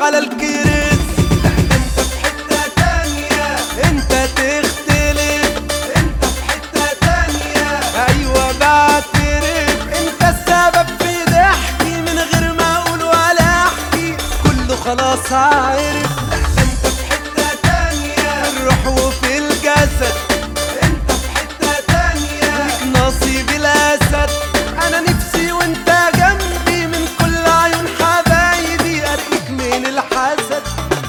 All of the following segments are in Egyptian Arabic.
على الكريس انت في حتة تانية انت تختلف انت في حتة تانية ايوه بعترف انت السبب في ضحكي من غير ما اقول ولا احكي كله خلاص عارف انت في حتة تانية الروح وفي الجسد انت في حتة تانية ليك نصيب الاسد انا نفسي وانت جنبي من كل عيون حبايبي ارقيك من الحسد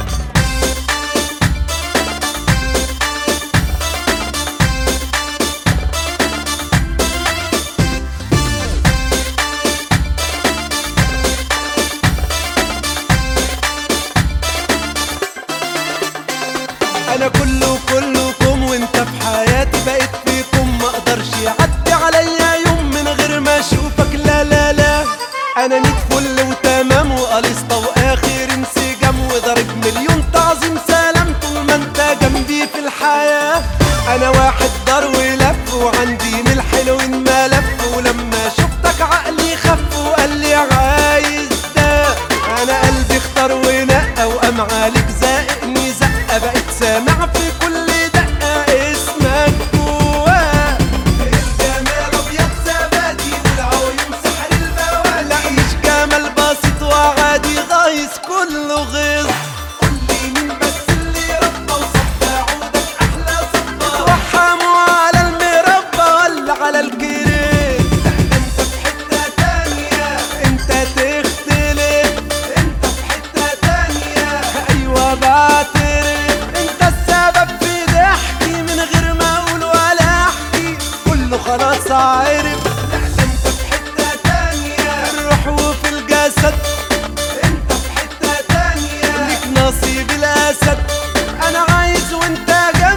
انا كله كلكم وانت في حياتي بقيت فيكم ما اقدرش يعدي عليا يوم من غير ما اشوفك لا لا لا انا ميت فل وتمام وقليصة واخر انسجام وضرب مليون تعظيم سلام طول ما انت جنبي في الحياة انا واحد دار ولف وعندي من الحلوين ملف ولما شفتك عقلي خف وقال لي عايز ده انا قلبي اختار ونقى وقام عليك زائقني زقه بقيت سامع في كل دقه اسمك جواه الجمال ابيض زبادي والعيون سحر البوادي لا مش جمال بسيط وعادي غايص كله غيظ قولي مين بس اللي ربى وصب عودك احلى صبا رحموا على المربى ولا على الكريم انت في حتة تانية انت تختلف انت في حتة تانية ايوه بعترف انت السبب في ضحكي من غير ما اقول ولا احكي كله خلاص عارف انت في حتة تانية الروح وفي الجسد انت في حتة تانية ليك نصيب الاسد انا عايز وانت جاي